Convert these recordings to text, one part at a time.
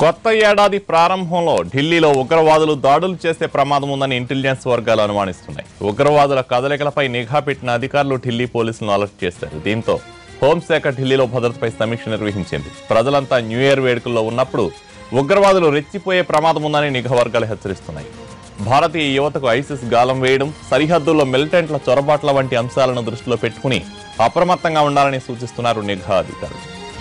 కొత్త ఏడాది ప్రారంభంలో ఢిల్లీలో ఉగ్రవాదులు దాడులు చేసే ప్రమాదం ఉందని ఇంటెలిజెన్స్ వర్గాలు అనుమానిస్తున్నాయి ఉగ్రవాదుల కదలికలపై నిఘా పెట్టిన అధికారులు ఢిల్లీ పోలీసులను అలర్ట్ చేశారు దీంతో హోంశాఖ ఢిల్లీలో భద్రతపై సమీక్ష నిర్వహించింది ప్రజలంతా న్యూ ఇయర్ వేడుకల్లో ఉన్నప్పుడు ఉగ్రవాదులు రెచ్చిపోయే ప్రమాదం ఉందని నిఘా వర్గాలు హెచ్చరిస్తున్నాయి భారతీయ యువతకు ఐసిస్ గాలం వేయడం సరిహద్దుల్లో మిలిటెంట్ల చొరబాట్ల వంటి అంశాలను దృష్టిలో పెట్టుకుని అప్రమత్తంగా ఉండాలని సూచిస్తున్నారు నిఘా అధికారులు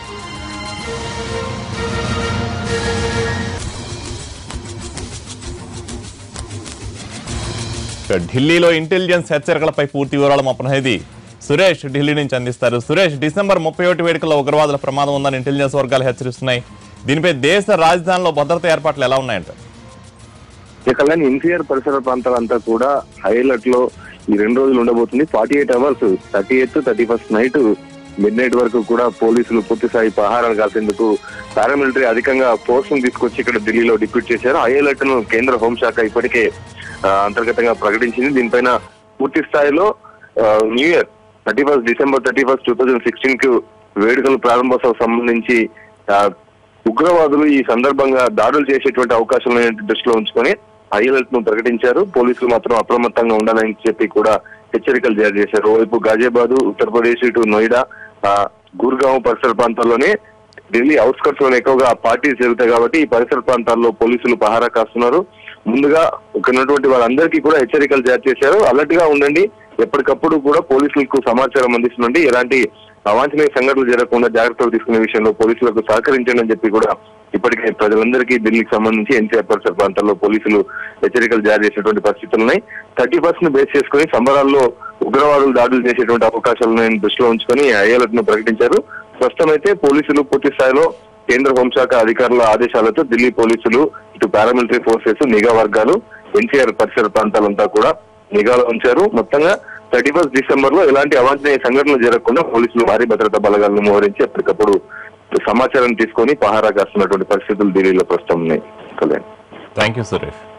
ఇక ఢిల్లీలో ఇంటెలిజెన్స్ హెచ్చరికలపై పూర్తి వివరాలు మా ప్రతినిధి సురేష్ ఢిల్లీ నుంచి అందిస్తారు సురేష్ డిసెంబర్ ముప్పై ఒకటి వేడుకల్లో ఉగ్రవాదుల ప్రమాదం ఉందని ఇంటెలిజెన్స్ వర్గాలు హెచ్చరిస్తున్నాయి దీనిపై దేశ రాజధానిలో భద్రతా ఏర్పాట్లు ఎలా ఉన్నాయంట ఇక కళ్యాణ్ ఎన్సీఆర్ పరిసర ప్రాంతాలంతా కూడా హైలైట్ లో ఈ రెండు రోజులు ఉండబోతుంది forty eight hours thirty eighth thirty first night midnight వరకు కూడా పోలీసులు పూర్తి స్థాయి పహారాలు కాసేందుకు పారామిలిటరీ అధికంగా ఫోర్స్ ను తీసుకొచ్చి ఇక్కడ ఢిల్లీలో డిప్యూట్ చేశారు హై అలర్ట్ ను కేంద్ర హోంశాఖ ఇప్పటికే ఆ, అంతర్గతంగా ప్రకటించింది దీనిపైన పూర్తి స్థాయిలో ఆ, new year thirty first December thirty first two thousand sixteen కు వేడుకల ప్రారంభోత్సవం సంబంధించి ఆ, ఉగ్రవాదులు ఈ సందర్భంగా దాడులు చేసేటువంటి అవకాశాలను దృష్టిలో ఉంచుకొని హైలైట్ ను ప్రకటించారు పోలీసులు మాత్రం అప్రమత్తంగా ఉండాలని చెప్పి కూడా హెచ్చరికలు జారీ చేశారు ఓవైపు గాజియాబాద్ ఉత్తరప్రదేశ్ ఇటు నోయిడా ఆ, గుర్గావ్ పరిసర ప్రాంతాల్లోనే ఢిల్లీ అవుట్స్కట్స్ లోనే ఎక్కువగా పార్టీస్ జరుగుతాయి కాబట్టి ఈ పరిసర ప్రాంతాల్లో పోలీసులు పహారా కాస్తున్నారు ముందుగా ఇక్కడ ఉన్నటువంటి వాళ్ళందరికీ కూడా హెచ్చరికలు జారీ చేశారు అలర్ట్ గా ఉండండి ఎప్పటికప్పుడు కూడా పోలీసులకు సమాచారం అందిస్తుండండి ఎలాంటి అవాంఛనీయ సంఘటనలు జరగకుండా జాగ్రత్తలు తీసుకునే విషయంలో పోలీసులకు సహకరించండి అని చెప్పి కూడా ఇప్పటికే ప్రజలందరికీ ఢిల్లీకి సంబంధించి ఎన్సీఆర్ పరిసర ప్రాంతాల్లో పోలీసులు హెచ్చరికలు జారీ చేసినటువంటి పరిస్థితులు ఉన్నాయి థర్టీ పర్సెంట్ బేస్ చేసుకుని సంబరాల్లో ఉగ్రవాదులు దాడులు చేసేటువంటి అవకాశాలను దృష్టిలో ఉంచుకొని ఐఎల్ఎట్ ను ప్రకటించారు ప్రస్తుతం అయితే పోలీసులు పూర్తి స్థాయిలో కేంద్ర హోంశాఖ అధికారుల ఆదేశాలతో ఢిల్లీ పోలీసులు ఇటు పారామిలిటరీ ఫోర్సెస్ నిఘా వర్గాలు ఎన్సీఆర్ పరిసర ప్రాంతాలంతా కూడా నిఘాలో ఉంచారు మొత్తంగా థర్టీ ఫస్ట్ డిసెంబర్ లో ఎలాంటి అవాంఛనీయ సంఘటనలు జరగకుండా పోలీసులు భారీ భద్రతా బలగాలను మోహరించి ఎప్పటికప్పుడు సమాచారం తీసుకొని పహారా కాస్తున్నటువంటి పరిస్థితులు ఢిల్లీలో ప్రస్తుతం ఉన్నాయి కళ్యాణ్ థ్యాంక్ యూ సురేష్